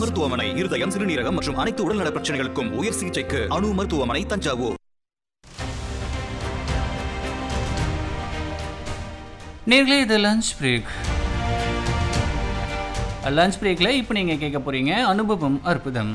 மருத்துவமனை இருதயம் சிறுநீரகம் மற்றும் அனைத்து உடல்நல பிரச்சனைகளுக்கும் உயர் சிகிச்சைக்கு அணு மருத்துவமனை தஞ்சாவூர் நேர்களே இது லஞ்ச் பிரேக் லஞ்ச் பிரேக்கில் இப்போ நீங்கள் கேட்க போகிறீங்க அனுபவம் அற்புதம்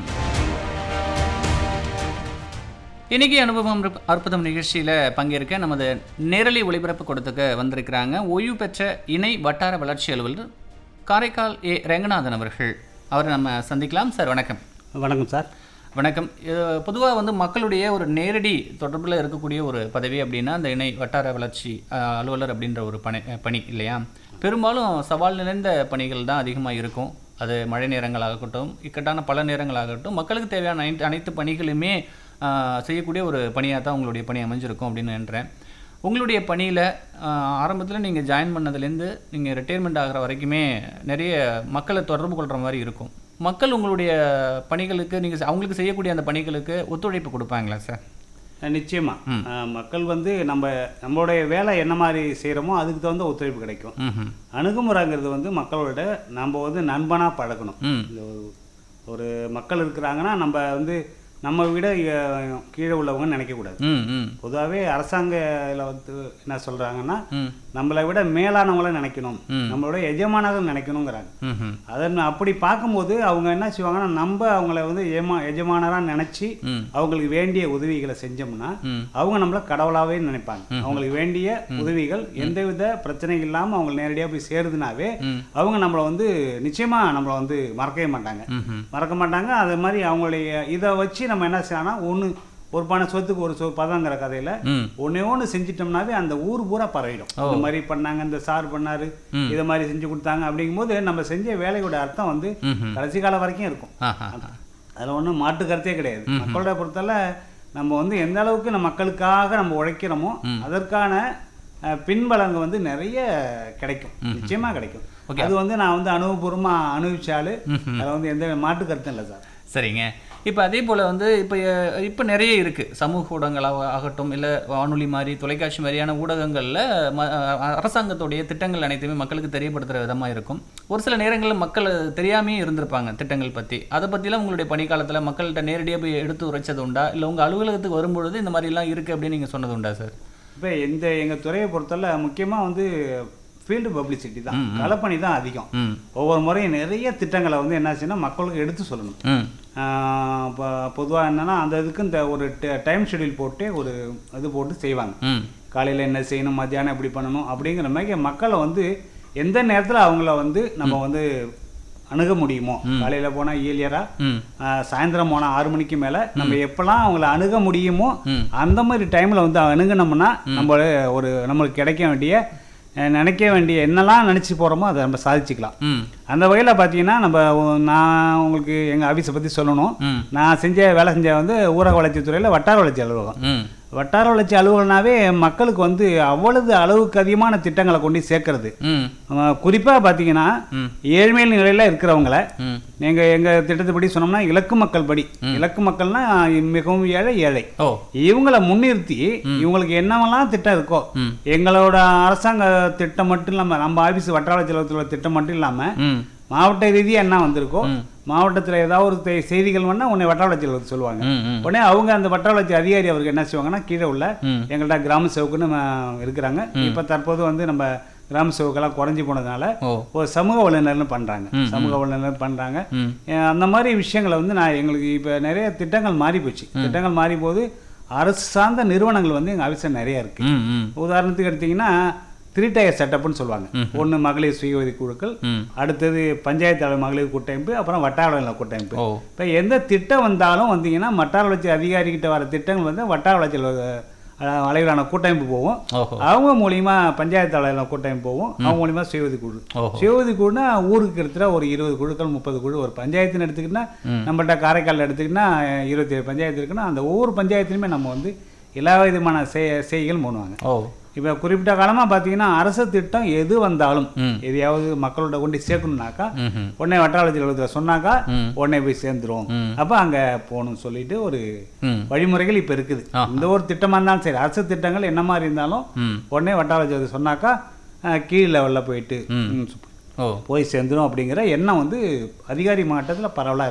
இன்னைக்கு அனுபவம் அற்ப- அற்புதம் நிகழ்ச்சியில் பங்கேற்க நமது நேரலை ஒளிபரப்பு கொடுத்துக்க வந்திருக்கிறாங்க ஓய்வு பெற்ற இணை வட்டார வளர்ச்சி அலுவலர் காரைக்கால் ஏ ரங்கநாதன் அவர்கள் அவரை நம்ம சந்திக்கலாம் சார் வணக்கம் வணக்கம் சார் வணக்கம் பொதுவாக வந்து மக்களுடைய ஒரு நேரடி தொடர்பில் இருக்கக்கூடிய ஒரு பதவி அப்படின்னா அந்த இணை வட்டார வளர்ச்சி அஹ், அலுவலர் அப்படின்ற ஒரு பணி அஹ், பணி இல்லையா பெரும்பாலும் சவால் நிறைந்த பணிகள் தான் அதிகமாக இருக்கும் அது மழை நேரங்களாகட்டும் இக்கட்டான பல நேரங்களாகட்டும் மக்களுக்கு தேவையான அனைத்து அனைத்து பணிகளுமே அஹ், செய்யக்கூடிய ஒரு பணியாக தான் உங்களுடைய பணி அமைஞ்சிருக்கும் அப்படின்னு நினைக்கிறேன் உங்களுடைய பணியில் ஆரம்பத்தில் நீங்கள் ஜாயின் பண்ணதுலேருந்து நீங்கள் ரிட்டையர்மெண்ட் ஆகிற வரைக்குமே நிறைய மக்களை தொடர்பு கொள்கிற மாதிரி இருக்கும் மக்கள் உங்களுடைய பணிகளுக்கு நீங்கள் அவங்களுக்கு செய்யக்கூடிய அந்த பணிகளுக்கு ஒத்துழைப்பு கொடுப்பாங்களா சார் அஹ் நிச்சயமா அஹ் மக்கள் வந்து நம்ம நம்மளுடைய வேலை என்ன மாதிரி செய்கிறோமோ அதுக்கு தகுந்த ஒத்துழைப்பு கிடைக்கும் ம் அணுகுமுறைங்கிறது வந்து மக்களோட நம்ம வந்து நண்பனாக பழகணும் ம் இந்த ஒரு- ஒரு மக்கள் இருக்கிறாங்கன்னா நம்ம வந்து நம்ம விட அஹ், கீழே உள்ளவங்க நினைக்கக்கூடாது ம் ம் பொதுவாகவே அரசாங்க இதில் வந்து என்ன சொல்கிறாங்கன்னா ம் நம்மளை விட மேலானவங்கள நினைக்கணும் ம். நம்மளோட எஜமானர்கள் நினைக்கணுங்கிறாங்க ம் ம் அதன் அப்படி பார்க்கும்போது அவங்க என்ன செய்வாங்கன்னா நம்ம அவங்கள வந்து எஜமா எஜமானராக நினச்சி ம் அவங்களுக்கு வேண்டிய உதவிகளை செஞ்சோம்னா ம் அவங்க நம்மள கடவுளாவே நினைப்பாங்க அவங்களுக்கு வேண்டிய உதவிகள் எந்தவித பிரச்சனையும் இல்லாமல் அவங்க நேரடியாக போய் சேருதுனாவே ம். அவங்க நம்மளை வந்து நிச்சயமா நம்மளை வந்து மறக்கவே மாட்டாங்க ம் ம் மறக்க மாட்டாங்க அது மாதிரி அவங்களுடைய இதை வச்சு நம்ம என்ன செய்யலாம்னா ஒன்று ஒரு பானை சொத்துக்கு ஒரு சொ பதங்கிற கதையில ம் ஒன்னே ஒன்று செஞ்சிட்டோம்னாவே அந்த ஊர் பூரா பரவிடும் இந்த மாதிரி பண்ணாங்க இந்த சார் பண்ணாரு இதை மாதிரி செஞ்சு கொடுத்தாங்க அப்படிங்கும்போது நம்ம செஞ்ச வேலையோட அர்த்தம் வந்து ம் ம் கடைசி காலம் வரைக்கும் இருக்கும் ஆஹா அதில் ஒன்றும் மாற்று கருத்தே கிடையாது மக்களோட பொறுத்தல நம்ம வந்து எந்த அளவுக்கு நம்ம மக்களுக்காக நம்ம உழைக்கிறோமோ அதற்கான அஹ், பின்பலங்க வந்து நிறைய கிடைக்கும் நிச்சயமா கிடைக்கும் அது வந்து நான் வந்து அனுபவபூர்வமா அனுபவிச்சாலு அதில் வந்து எந்த மாற்று கருத்தும் இல்லை சார் சரிங்க இப்போ அதே போல் வந்து இப்போ இப்போ நிறைய இருக்குது சமூக ஊடகங்களாக ஆகட்டும் இல்லை வானொலி மாதிரி தொலைக்காட்சி மாதிரியான ஊடகங்களில் ம அ- அரசாங்கத்துடைய திட்டங்கள் அனைத்துமே மக்களுக்கு தெரியப்படுத்துகிற விதமாக இருக்கும் ஒரு சில நேரங்களில் மக்கள் தெரியாமே இருந்திருப்பாங்க திட்டங்கள் பற்றி அதை பற்றிலாம் உங்களுடைய பணிக்காலத்தில் மக்கள்கிட்ட நேரடியாக போய் எடுத்து உரைச்சது உண்டா இல்லை உங்கள் அலுவலகத்துக்கு வரும்பொழுது இந்த மாதிரிலாம் இருக்குது அப்படின்னு நீங்கள் சொன்னது உண்டா சார் இப்போ இந்த எங்கள் துறையை பொறுத்தல முக்கியமாக வந்து ஃபீல்டு பப்ளிசிட்டி தான் களப்பணி தான் அதிகம் ம் ஒவ்வொரு முறையும் நிறைய திட்டங்களை வந்து என்ன செய்யணும் மக்களுக்கு எடுத்து சொல்லணும் ம் இப்போ பொதுவாக என்னன்னா அந்த இதுக்கு இந்த ஒரு டைம் ஷெட்யூல் போட்டு ஒரு இது போட்டு செய்வாங்க ம் காலையில் என்ன செய்யணும் மத்தியானம் எப்படி பண்ணணும் அப்படிங்கிற மாதிரி மக்களை வந்து எந்த நேரத்தில் அவங்கள வந்து நம்ம வந்து அணுக முடியுமோ காலையில் போனால் இயலியராக ம் சாயந்தரம் போனால் ஆறு மணிக்கு மேலே நம்ம எப்போல்லாம் அவங்கள அணுக முடியுமோ ம். அந்த மாதிரி டைமில் வந்து அணுகுனோம்னா நம்ம ஒரு நம்மளுக்கு கிடைக்க வேண்டிய அஹ், நினைக்க வேண்டிய என்னெல்லாம் நினச்சி போகிறோமோ அதை நம்ம சாதிச்சுக்கலாம் ம் அந்த வகையில் பார்த்தீங்கன்னா நம்ம ஒ- நான் உங்களுக்கு எங்கள் ஆஃபீஸை பற்றி சொல்லணும் ம் நான் செஞ்ச வேலை செஞ்ச வந்து ஊரக வளர்ச்சித்துறையில் வட்டார வளர்ச்சி அலுவலகம் ம் வட்டார வளர்ச்சி அலுவலனாவே மக்களுக்கு வந்து அவ்வளவு அளவுக்கு அதிகமான திட்டங்களை கொண்டு சேர்க்கறது ம் குறிப்பாக பார்த்தீங்கன்னா ம். ஏழ்மையில் நிலையில் இருக்கிறவங்கள ம் நீங்கள் எங்கள் திட்டத்தைப்படி சொன்னோம்னா இலக்கு மக்கள் படி இலக்கு மக்கள்னா மிகவும் ஏழை ஏழை ஓ இவங்கள முன்னிறுத்தி இவங்களுக்கு என்னவெல்லாம் திட்டம் இருக்கோ ம் எங்களோட அரசாங்க திட்டம் மட்டும் இல்லாமல் நம்ம ஆஃபீஸ் வட்டார வளர்ச்சி உள்ள திட்டம் மட்டும் இல்லாமல் ம் மாவட்ட ரீதியாக என்ன வந்திருக்கோ மாவட்டத்தில் ஏதாவது ஒரு தெ- செய்திகள் வேணா உன்னை வட்டார வளர்ச்சி சொல்லுவாங்க ம் ம் உடனே அவங்க அந்த வட்டார வளர்ச்சி அதிகாரி அவருக்கு என்ன செய்வாங்கன்னா கீழே உள்ள ம். எங்கள்கிட்ட கிராம சேவக்குன்னு ம- இருக்கிறாங்க இப்போ தற்போது வந்து நம்ம கிராம சேவக்கெல்லாம் குறைஞ்சி போனதுனால ஓ ஒரு சமூக வல்லுநர்னு பண்ணுறாங்க சமூக வல்லுநர் பண்ணுறாங்க ம் அந்த மாதிரி விஷயங்களை வந்து நான் எங்களுக்கு இப்போ நிறைய திட்டங்கள் மாறி போச்சு திட்டங்கள் மாறி போது அரசு சார்ந்த நிறுவனங்கள் வந்து எங்கள் ஆஃபீஸில் நிறைய இருக்கு ம் ம் உதாரணத்துக்கு எடுத்தீங்கன்னா த்ரீ டயர் செட்டப்னு சொல்லுவாங்க ஒன்று மகளிர் சுய உதவி குழுக்கள் ம் அடுத்தது பஞ்சாயத்து அளவு மகளிர் கூட்டமைப்பு அப்புறம் வட்டார அளவில் கூட்டமைப்பு ஓ இப்போ எந்த திட்டம் வந்தாலும் வந்தீங்கன்னா வட்டார வளர்ச்சி அதிகாரிகிட்ட வர திட்டங்கள் வந்து வட்டார வளர்ச்சி அலுவலக, அஹ், அளவிலான கூட்டமைப்பு போகும் ஓஹோ அவங்க மூலியமா பஞ்சாயத்து அளவிலான கூட்டமைப்பு போகும் அவங்க மூலியமா சுய உதவி குழு ஓஹோ சுய உதவி குழுனா ஊருக்கு கிட்டத்தட்ட ஒரு இருபது குழுக்கள் முப்பது குழு ஒரு பஞ்சாயத்துன்னு எடுத்துக்கிட்டா நம்மள்ட்ட காரைக்கால் எடுத்துக்கிட்டா இருபத்தி ஏழு பஞ்சாயத்து இருக்குன்னா அந்த ஒவ்வொரு பஞ்சாயத்துலையுமே நம்ம வந்து எல்லா விதமான செய் செய்கள் பண்ணுவாங்க ஓ இப்போ குறிப்பிட்ட காலமாக பார்த்தீங்கன்னா அரசு திட்டம் எது வந்தாலும் ம். எதையாவது மக்களோட கொண்டு சேர்க்கணும்னாக்கா ம் உடனே வட்டார அலுவலகத்தில் சொன்னாக்கா ம். உடனே போய் சேர்ந்துரும் ம். அப்போ அங்கே போகணும்னு சொல்லிட்டு ஒரு ம் வழிமுறைகள் இப்போ இருக்குது ஆஹா. இந்த ஒரு திட்டமாக இருந்தாலும் சரி அரசு திட்டங்கள் என்ன மாதிரி இருந்தாலும் ம் உடனே வட்டார அலுவலகத்தில் சொன்னாக்கா அஹ், கீழ் லெவலில் போயிட்டு ம். ம், ஓ போய் சேர்ந்துரும் அப்படிங்கிற எண்ணம் வந்து அதிகாரி மாவட்டத்தில் பரவலாக